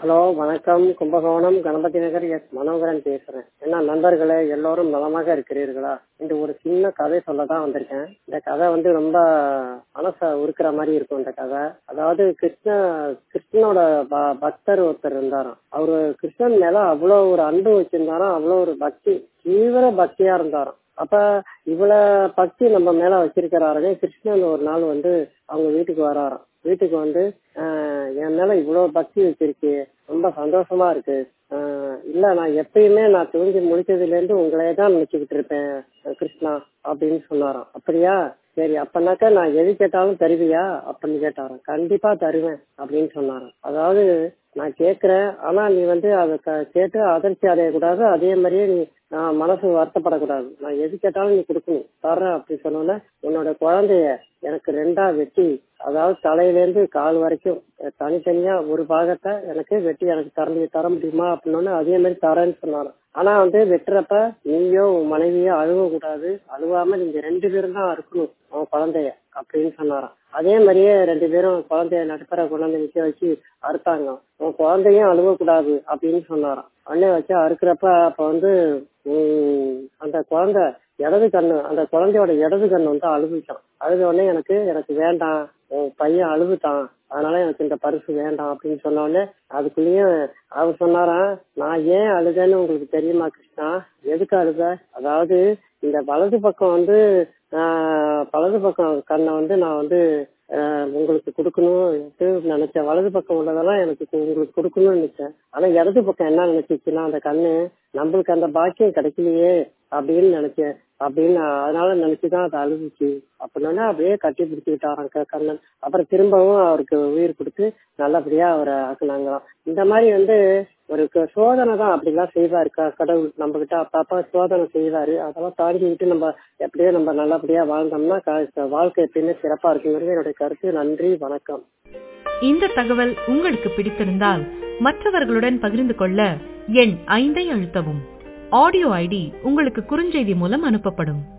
hello வணக்கம் Kumbakonam Ganapathi Nagar S Manoharan பேசுறேன் என்ன நண்பர்களே எல்லோரும் நலமாக இருக்கிறீர்களா இன்று ஒரு சின்ன கதை சொல்ல தான் வந்திருக்கேன் இந்த கதை வந்து ரொம்ப மனச உருக்குற மாதிரி இருக்கும் இந்த கதை அதாவது கிருஷ்ண கிருஷ்ணனோட ப- பக்தர் ஒருத்தர் இருந்தாராம் அவரு கிருஷ்ணன் மேல அவ்வளவு ஒரு அன்பு வச்சிருந்தாராம் அவ்வளவு ஒரு பக்தி தீவிர பக்தியா இருந்தாராம் அப்ப இவ்வளவு பக்தி நம்ம மேல வச்சிருக்கிறாருங்க கிருஷ்ணன் ஒரு நாள் வந்து அவங்க வீட்டுக்கு வராராம் வீட்டுக்கு வந்து ஆஹ் என் மேல இவ்வளவு பக்தி வச்சிருக்கு ரொம்ப சந்தோஷமா இருக்கு ஆஹ் இல்ல நான் எப்பயுமே நான் தூங்கி முடிச்சதுல இருந்து உங்களையே தான் நினைச்சுக்கிட்டு இருப்பேன் அஹ் கிருஷ்ணா அப்படின்னு சொன்னாராம் அப்படியா சரி அப்பனாக்கா நான் எது கேட்டாலும் தருவியா அப்படின்னு கேட்டாராம் கண்டிப்பா தருவேன் அப்படின்னு சொன்னாராம் அதாவது நான் கேக்குறேன் ஆனா நீ வந்து அதை க- கேட்டு அதிர்ச்சி அடையக்கூடாது அதே மாதிரியே நீ நான் மனசு வருத்தப்படக்கூடாது நான் எது கேட்டாலும் நீ கொடுக்கணும் தர்றேன் அப்படி சொன்னோன்னே உன்னோட குழந்தைய எனக்கு ரெண்டா வெட்டி அதாவது தலையில இருந்து கால் வரைக்கும் அஹ், தனித்தனியா ஒரு பாகத்தை எனக்கு வெட்டி எனக்கு தர தர முடியுமா அப்படின்னோடனே அதே மாதிரி தரேன்னு சொன்னாரு ஆனா வந்து வெட்டுறப்ப நீயோ உன் மனைவியோ அழுவ கூடாது அழுவாம நீங்க ரெண்டு பேரும் தான் இருக்கணும் அவன் குழந்தைய அப்படின்னு சொன்னாராம் அதே மாதிரியே ரெண்டு பேரும் குழந்தைய நடுப்பற குழந்தை நிக்க வச்சு அறுத்தாங்க உன் குழந்தையும் அழுவ கூடாது அப்படின்னு சொன்னாராம் அண்ணே வச்சு அறுக்கிறப்ப அப்ப வந்து உம், அந்த குழந்தை இடது கண்ணு அந்த குழந்தையோட இடது கண்ணு வந்து அழுதுச்சான் அழுத உடனே எனக்கு எனக்கு வேண்டாம் உன் பையன் அழுதுட்டான் அதனால எனக்கு இந்த பரிசு வேண்டாம் அப்படின்னு சொன்ன உடனே அதுக்குள்ளேயும் அவர் சொன்னாராம் நான் ஏன் அழுதேன்னு உங்களுக்கு தெரியுமா கிருஷ்ணா எதுக்கு அழுத அதாவது இந்த வலது பக்கம் வந்து ஆஹ், வலது பக்கம் கண்ணை வந்து நான் வந்து ஆஹ், உங்களுக்கு கொடுக்கணும் நினைச்சேன் வலது பக்கம் உள்ளதெல்லாம் எனக்கு கு- உங்களுக்கு கொடுக்கணும்னு நினைச்சேன் ஆனா இடது பக்கம் என்ன நினைச்சிச்சுன்னா அந்த கண்ணு நம்மளுக்கு அந்த பாக்கியம் கிடைக்கலையே அப்படின்னு நினைச்சேன் அப்படின்னு நான் அதனால நினைச்சுதான் அது அழுதுச்சு அப்படின்னா அப்படியே கட்டி பிடிச்சுக்கிட்டாராம் க- கண்ணன் அப்புறம் திரும்பவும் அவருக்கு உயிர் கொடுத்து நல்லபடியா அவரை ஆக்குனாங்களாம் இந்த மாதிரி வந்து ஒரு க- சோதனை தான் அப்படிலாம் செய்வாரு க- கடவுள் நம்ம கிட்ட அப்பப்ப சோதனை செய்வாரு அதெல்லாம் தாண்டிக்கிட்டு நம்ம எப்படியோ நம்ம நல்லபடியா வாழ்ந்தோம்னா க- வாழ்க்கை எப்பயுமே சிறப்பா இருக்குங்கிறது என்னுடைய கருத்து நன்றி வணக்கம் இந்த தகவல் உங்களுக்கு பிடித்திருந்தால் மற்றவர்களுடன் பகிர்ந்து கொள்ள எண் ஐந்தை அழுத்தவும் ஆடியோ ஐடி உங்களுக்கு குறுஞ்செய்தி மூலம் அனுப்பப்படும்